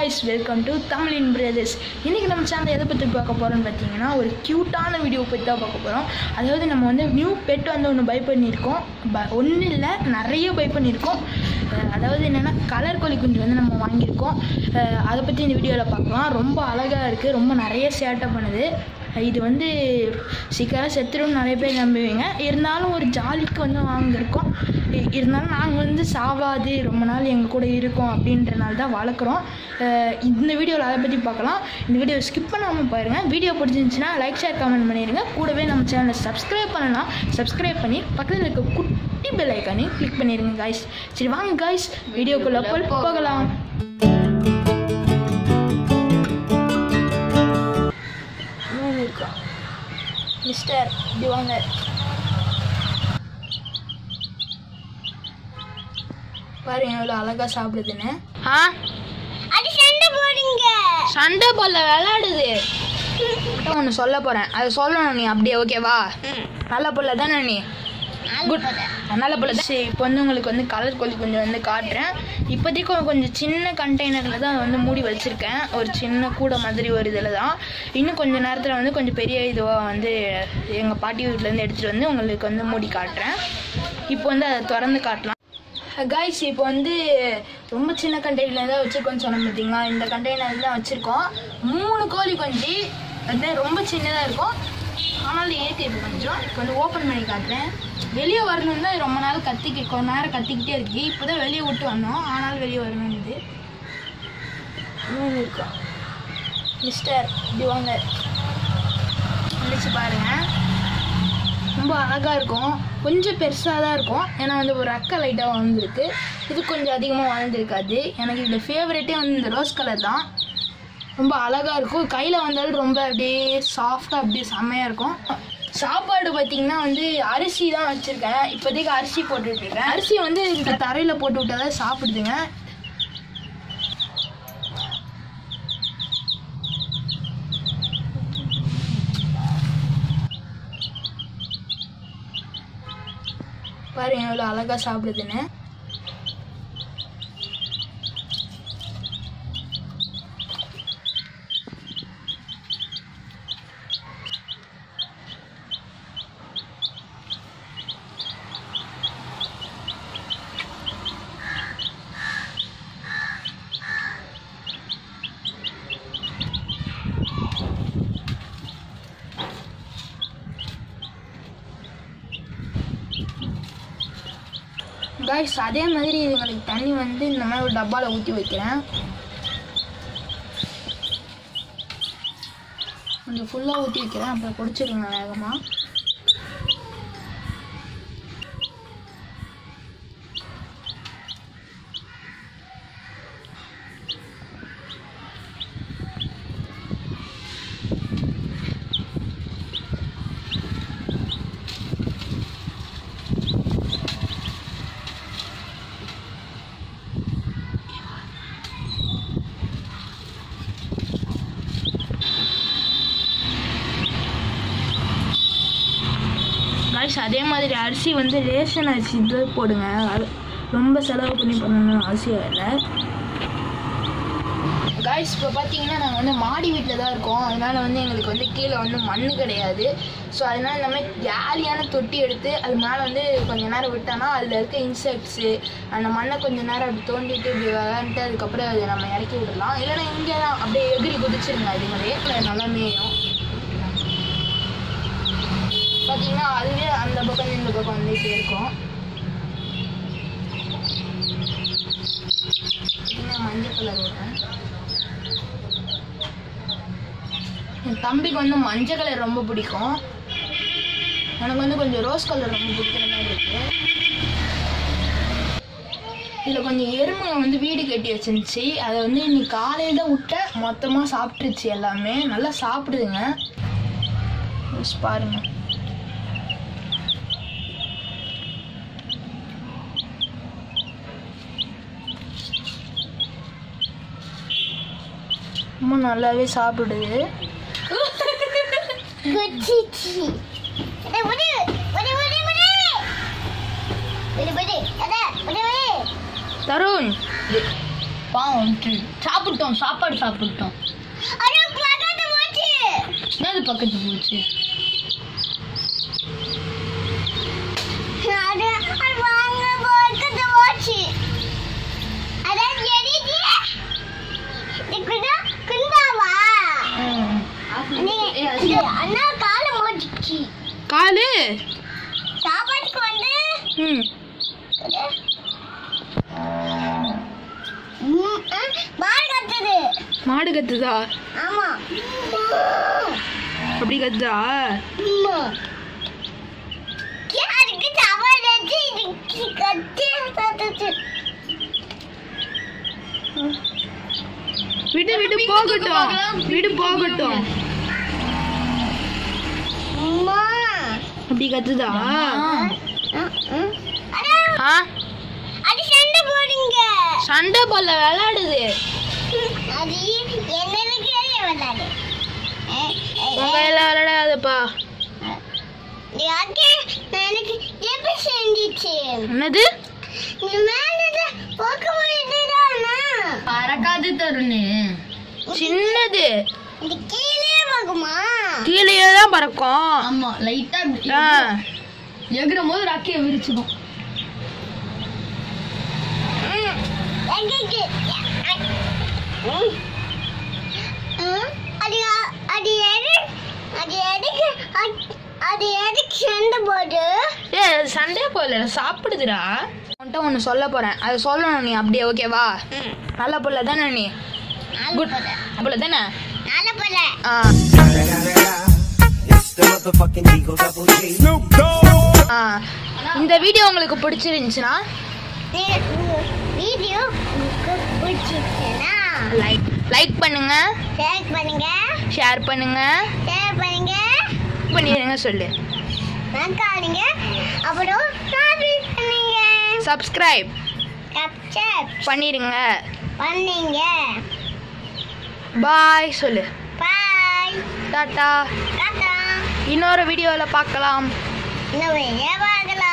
Guys welcome to தமிழின் brothers இன்றைக்கி நம்ம சேனல் எதை பற்றி பார்க்க போகிறோம்னு பார்த்தீங்கன்னா ஒரு க்யூட்டான வீடியோ பற்றி தான் பார்க்க போகிறோம் அதாவது நம்ம வந்து நியூ பெட் வந்து ஒன்று பை பண்ணியிருக்கோம் ப ஒன்றும் இல்லை நிறைய பை பண்ணியிருக்கோம் அஹ் அதாவது என்னென்னா கலர் கோழி குஞ்சு வந்து நம்ம வாங்கியிருக்கோம் அஹ் அதை பற்றி இந்த வீடியோவில் பார்க்கலாம் ரொம்ப அழகாக இருக்குது ரொம்ப நிறைய சேட்டை பண்ணுது இது வந்து சீக்கிரம் செத்துரும் நிறைய பேர் நம்புவீங்க இருந்தாலும் ஒரு ஜாலிக்கு வந்து வாங்கியிருக்கோம் இ- இருந்தாலும் நாங்கள் வந்து சாவாது ரொம்ப நாள் எங்கள் கூட இருக்கோம் அப்படின்றனால தான் வளர்க்குறோம் அஹ் இந்த வீடியோவில் அதை பற்றி பார்க்கலாம் இந்த வீடியோ ஸ்கிப் பண்ணாமல் பாருங்கள் வீடியோ பிடிச்சிருந்துச்சுன்னா லைக் ஷேர் கமெண்ட் பண்ணிடுங்க கூடவே நம்ம சேனலை சப்ஸ்கிரைப் பண்ணலாம் சப்ஸ்கிரைப் பண்ணி பக்கத்தில் இருக்க குட்டி பெல் ஐக்கானையும் கிளிக் பண்ணிடுங்க காய்ஸ் சரி வாங்க காய்ஸ் வீடியோக்குள்ளே போல் போகலாம் மூணு இருக்கா மிஸ்டர் இப்படி வாங்க பாருங்க எவ்வளோ அழகா சாப்பிடுதுன்னு ஆ அது சண்டை போடுங்க சண்டை போல விளையாடுது ஒன்று சொல்ல போகிறேன் அதை சொல்லணும் நீ அப்படியே ஓகேவா நல்ல புள்ள தானே நீ குட் நல்ல புள்ள தான் சரி இப்போ வந்து உங்களுக்கு வந்து கலர் கோழி கொஞ்சம் வந்து காட்டுறேன் இப்போதைக்கு ஒரு கொஞ்சம் சின்ன கண்டெய்னரில் தான் வந்து மூடி வச்சுருக்கேன் ஒரு சின்ன கூடை மாதிரி ஒரு இதில் தான் இன்னும் கொஞ்சம் நேரத்தில் வந்து கொஞ்சம் பெரிய இதுவாக வந்து எங்கள் பாட்டி வீட்டிலேருந்து எடுத்துகிட்டு வந்து உங்களுக்கு வந்து மூடி காட்டுறேன் இப்போ வந்து அதை திறந்து காட்டலாம் கைஸ் இப்போ வந்து ரொம்ப சின்ன கண்டெய்னர் தான் வச்சுருக்கோம்னு சொன்னோம் பார்த்தீங்களா இந்த கண்டெய்னர் தான் வச்சுருக்கோம் மூணு கோழி குஞ்சு அது ரொம்ப சின்னதாக இருக்கும் ஆனாலும் ஏற்றி இப்போ கொஞ்சம் இப்போ வந்து ஓப்பன் பண்ணி காட்டுறேன் வெளியே வரணும் தான் ரொம்ப நாள் கத்திக்க கொஞ்ச நேரம் கத்திக்கிட்டே இருக்கு இப்போ தான் வெளியே விட்டு வந்தோம் ஆனாலும் வெளியே வரணும் இது மூணு இருக்கும் மிஸ்டர் இப்படி வாங்க வந்துச்சு பாருங்கள் ரொம்ப அழகாக இருக்கும் கொஞ்சம் பெருசாக தான் இருக்கும் ஏன்னா வந்து ஒரு அக்கா லைட்டாக வளர்ந்துருக்கு இது கொஞ்சம் அதிகமாக வளர்ந்துருக்காது எனக்கு இதில் ஃபேவரட்டே வந்து இந்த ரோஸ் கலர் தான் ரொம்ப அழகாக இருக்கும் கையில் வந்தாலும் ரொம்ப அப்படியே சாஃப்டாக அப்படியே செம்மையாக இருக்கும் சாப்பாடு பார்த்தீங்கன்னா வந்து அரிசி தான் வச்சுருக்கேன் இப்போதைக்கு அரிசி போட்டுட்டு இருக்கேன் அரிசி வந்து இந்த தரையில் போட்டு விட்டா தான் சாப்பிடுதுங்க பாருங்க எவ்வளோ அழகாக சாப்பிடுதுன்னு காய்ஸ் அதே மாதிரி இதுங்களுக்கு தண்ணி வந்து இந்த மாதிரி ஒரு டப்பாவில் ஊற்றி வைக்கிறேன் கொஞ்சம் ஃபுல்லாக ஊற்றி வைக்கிறேன் அப்புறம் குடிச்சிருங்க வேகமாக காய்ஸ் அதே மாதிரி அரிசி வந்து ரேஷன் அரிசி இது போடுங்க அது ரொம்ப செலவு பண்ணி பண்ணணும்னு அவசியம் இல்லை காய்ஸ் இப்போ பார்த்தீங்கன்னா நாங்கள் வந்து மாடி வீட்டில் தான் இருக்கோம் அதனால் வந்து எங்களுக்கு வந்து கீழே வந்து மண் கிடையாது ஸோ அதனால் இந்த மாதிரி ஜாலியான தொட்டி எடுத்து அது மேலே வந்து கொஞ்ச நேரம் விட்டோன்னா அதில் இருக்க இன்செக்ட்ஸு அந்த மண்ணை கொஞ்ச நேரம் அப்படி தோண்டிட்டு இப்படி விளாண்டுட்டு அதுக்கப்புறம் அதை நம்ம இறக்கி விடலாம் இல்லைன்னா இங்கே தான் அப்படியே எகிரி குதிச்சிருங்க அது மாதிரி நல்லா மேயும் பார்த்தீங்கன்னா அதுவே அந்த பக்கம் இந்த பக்கம் வந்துகிட்டே இருக்கும் பார்த்தீங்கன்னா மஞ்சள் கலர் வரும் என் தம்பிக்கு வந்து மஞ்சள் கலர் ரொம்ப பிடிக்கும் எனக்கு வந்து கொஞ்சம் ரோஸ் கலர் ரொம்ப பிடிக்கிற மாதிரி இருக்கு இதில் கொஞ்சம் எருமை வந்து வீடு கட்டி வச்சிருந்துச்சு அதை வந்து இன்னைக்கு காலையில் தான் விட்ட மொத்தமாக சாப்பிட்டுருச்சு எல்லாமே நல்லா சாப்பிடுதுங்க யோசிச்சு பாருங்க ரொம்ப நல்லாவே சாப்பிடுது குச்சிச்சி அட விடு விடு விடு விடு விடு விடு அட விடு விடு தருண் இது பாவம் விட்டு சாப்பிட்டோம் சாப்பாடு சாப்பிட்டோம் அது பக்கத்து போச்சு என்னது பக்கத்து போச்சு அது அது வாங்க பக்கத்து போச்சு அதான் எரிதி இதுக்குதா குந்தாவா நீ இது அண்ணா கால மோதிச்சு காலு சாப்பாட்டுக்கு வந்து ம் ம், ஆ, மாடு கத்துது மாடு கத்துதா ஆமா அப்படி கத்துதா அம்மா. யாருக்கு சவால் வச்சு இதுக்கு கத்தி கத்துச்சு விடு விடு போகட்டும் விடு போகட்டும் அம்மா அப்படி கத்துதா அடா, ஆ அது சண்டை போடுங்க சண்டை போல விளையாடுது அது என்னதுக்கு விளையாடு உங்க எல்லாம் விளையாடாதப்பா யாருக்கு எனக்கு எப்படி செஞ்சிச்சு என்னது இந்த மேல போக்க முடியுதுடானா பறக்காது தருணு சின்னது இது கீழே போகுமா கீழேயே தான் பறக்கும் ஆமா லைட்டா ஆ எகிரும் போது ராக்கிய விரிச்சுக்கும் ம், எங்கேக்கு? ம். ம், அது அது எது அது எதுக்கு அது- அது எதுக்கு சண்டை போடு ஏ சண்டே போல சாப்பிடுதுடா உன்கிட்ட ஒன்று சொல்ல போறேன் அதை சொல்லணும் நீ அப்படியே ஓகேவா நல்ல புள்ள தானே நீ குட் புள்ள தானே நல்ல போல ஆ It's the motherfucking Eagle Double G. ஆ இந்த வீடியோ உங்களுக்கு பிடிச்சிருந்துச்சுன்னா வீடியோ உங்களுக்கு பிடிச்சிருச்சுன்னா லைக் லைக் பண்ணுங்க ஷேர் பண்ணுங்க ஷேர் பண்ணுங்க ஷேர் பண்ணுங்க பண்ணிடுங்க சொல்லு மறக்காதீங்க அப்புறம் சப்ஸ்கிரைப் பண்ணுங்க சப்ஸ்கிரைப் கேப்சர் பண்ணிடுங்க பண்ணீங்க பாய் சொல்லு பாய் டாட்டா டாட்டா இன்னொரு வீடியோவில் பார்க்கலாம் இன்னும் பார்க்கலாம்